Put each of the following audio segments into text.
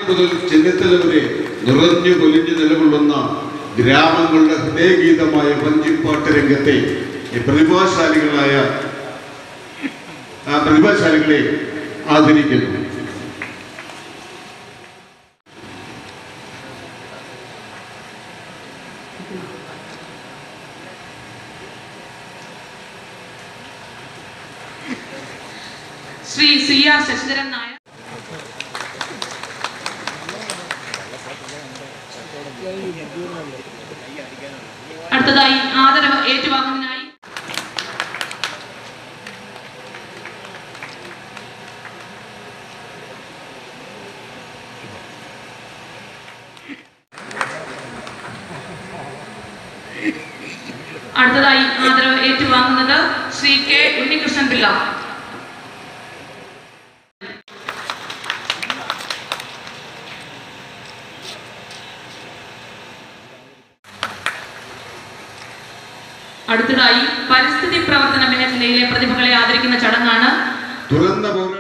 മുതൽ ചെന്നിത്തല വരെ നിറഞ്ഞു കൊലിഞ്ഞു നിലകൊള്ളുന്ന ഗ്രാമങ്ങളുടെ ഹൃദയഗീതമായ വഞ്ചിപ്പാട്ട് രംഗത്തെ ഈ പ്രതിഭാശാലികളായ ആ പ്രതിഭാശാലികളെ ആദരിക്കുന്നു ശ്രീ സി ആർ ശശിധരൻ നായർ അടുത്തതായി ആദരവ് ഏറ്റുവാങ്ങുന്നതിനായി അടുത്തതായി ആദരവ് ഏറ്റുവാങ്ങുന്നത് ശ്രീ കെ ഉണ്ണികൃഷ്ണൻ പിള്ള അടുത്തതായി പരിസ്ഥിതി പ്രവർത്തന മേഖലയിലെ പ്രതിഭകളെ ആദരിക്കുന്ന ചടങ്ങാണ് തുറന്ന പോരാട്ട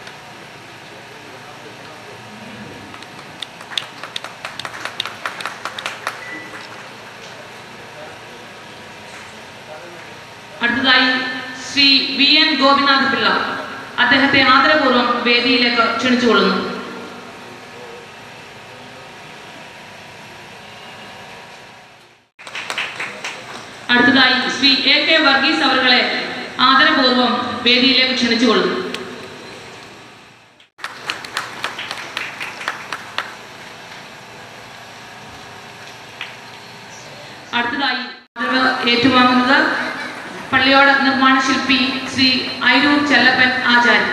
അടുത്തതായി ശ്രീ വി എൻ ഗോപിനാഥ് പിള്ള അദ്ദേഹത്തെ ആദരപൂർവ്വം വേദിയിലേക്ക് ക്ഷണിച്ചുകൊള്ളുന്നു അടുത്തതായി ശ്രീ എ കെ വർഗീസ് അവറുകളെ ആദരപൂർവ്വം വേദിയിലേക്ക് ക്ഷണിച്ചുകൊള്ളുന്നു അടുത്തതായി ആദരവ് ഏറ്റുവാങ്ങുന്നത് പള്ളിയോട് നിർമ്മാണ ശില്പി ശ്രീ ഐരൂർ ചെല്ലപ്പൻ ആചാര്യ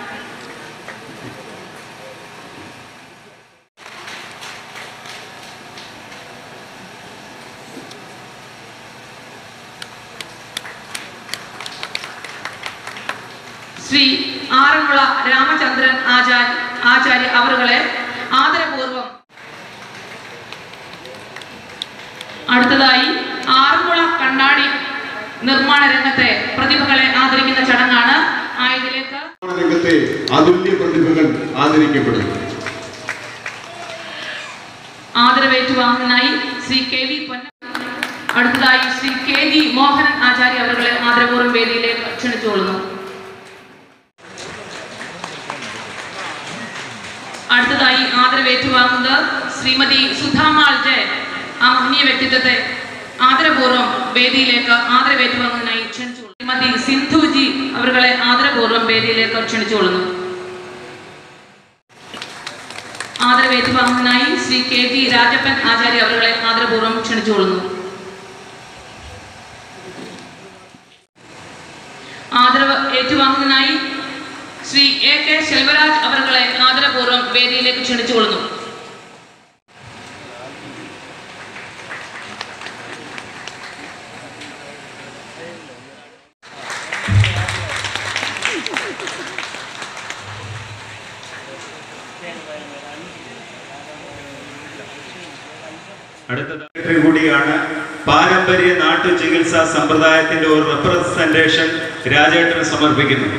ശ്രീ ആറന്മുള രാമചന്ദ്രൻ ആചാര്യ ആചാര്യ അവറുകളെ ആദരപൂർവം അടുത്തതായി ആറന്മുള കണ്ണാടി നിർമ്മാണ രംഗത്തെ പ്രതിഭകളെ ആദരിക്കുന്ന ചടങ്ങാണ് ആയതിലേക്ക് രംഗത്തെ അതുല്യ പ്രതിഭകൾ ആദരിക്കപ്പെടുന്നു ആദരവേറ്റുവാങ്ങുന്നതിനായി ശ്രീ കെ വി പൊന്ന അടുത്തതായി ശ്രീ കെ ജി മോഹനൻ ആചാര്യ അവരുടെ ആദരപൂർവ്വം വേദിയിലേക്ക് ക്ഷണിച്ചുകൊള്ളുന്നു അടുത്തതായി ആദരവേറ്റുവാങ്ങുന്നത് ശ്രീമതി സുധാമാൾ ജയൻ ആ മഹനീയ വ്യക്തിത്വത്തെ ആദരപൂർവ്വം വേദിയിലേക്ക് ആദരവേറ്റുവാങ്ങുന്നതിനായി ക്ഷണിച്ചുകൊള്ളുന്നു ശ്രീമതി സിന്ധുജി അവരുടെ ആദരപൂർവ്വം വേദിയിലേക്ക് ക്ഷണിച്ചുകൊള്ളുന്നു ആദരവേറ്റുവാങ്ങുന്നതിനായി ശ്രീ കെ ജി രാജപ്പൻ ആചാര്യ അവരുടെ ആദരപൂർവ്വം ക്ഷണിച്ചുകൊള്ളുന്നു ആദരവ് ഏറ്റുവാങ്ങുന്നതിനായി ശ്രീ എ കെ ശെൽവരാജ് അവരുടെ ആദരപൂർവ്വം വേദിയിലേക്ക് ക്ഷണിച്ചുകൊള്ളുന്നു അടുത്ത സെക്രട്ടറി കൂടിയാണ് പാരമ്പര്യ നാട്ടു ചികിത്സാ സമ്പ്രദായത്തിന്റെ ഒരു റെപ്രസെന്റേഷൻ രാജേട്ടന് സമർപ്പിക്കുന്നത്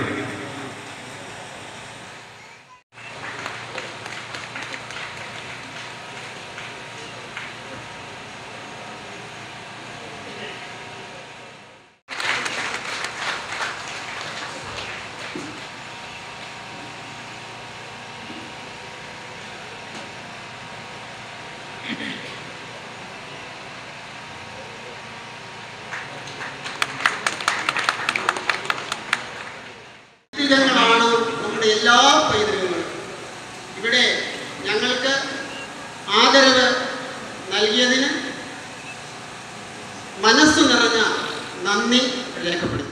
പൈതൃകങ്ങളാണ് നമ്മുടെ എല്ലാ പൈതൃകങ്ങളും ഇവിടെ ഞങ്ങൾക്ക് ആദരവ് നൽകിയതിന് മനസ്സു നിറഞ്ഞ നന്ദി രേഖപ്പെടുത്തുന്നു